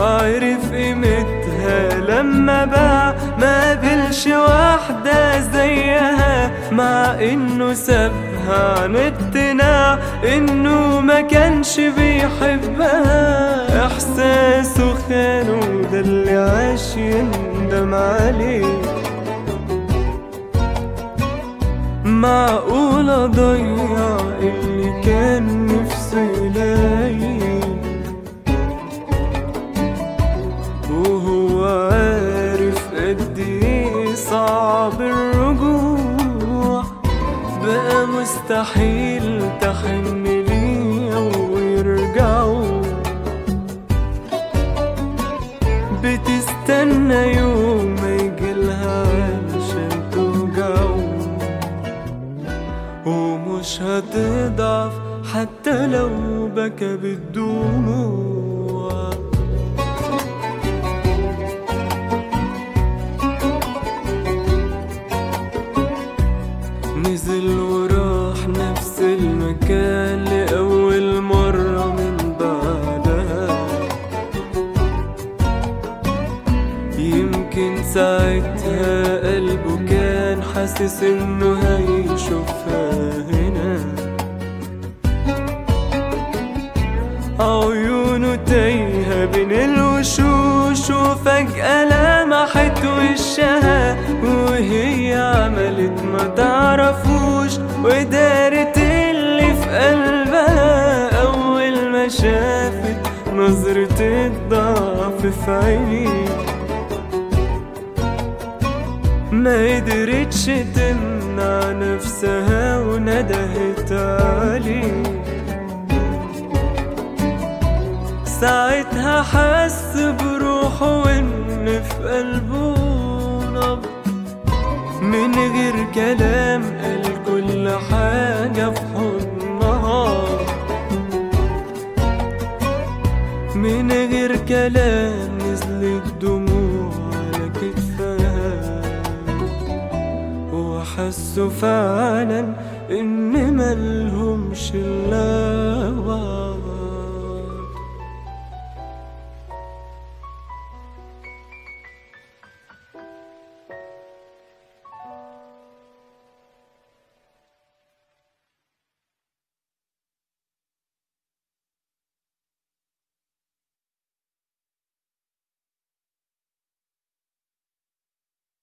عرف قيمتها لما باع ما قبلش واحدة زيها مع انه سابها عن اقتناع انه ما كانش بيحبها احساسه خانه ده اللي عاش يندم عليه معقول اضيع اللي كان نفسه يلاقيه وهو عارف قد ايه صعب الرجوع بقى مستحيل تحن ليه ويرجعوا بتستنى يوم ما يجيلها علشان توجعه ومش هتضعف حتى لو بكى بالدموع نزل وراح نفس المكان لأول مرة من بعدها يمكن ساعتها قلبه كان حاسس انه هيشوفها هنا عيونه تايهة بين الوشوش وفجأة لمحت وشها وهي عملت ما تعرفوش ودارت اللي في قلبها أول ما شافت نظرة الضعف في عينيه ما قدرتش تمنع نفسها وندهت عليه ساعتها حس بروحه وان في قلبه نبض من غير كلام قال كل حاجة في حضنها من غير كلام نزلت دموع على كتفها وحسوا فعلا ان ملهمش الا بعض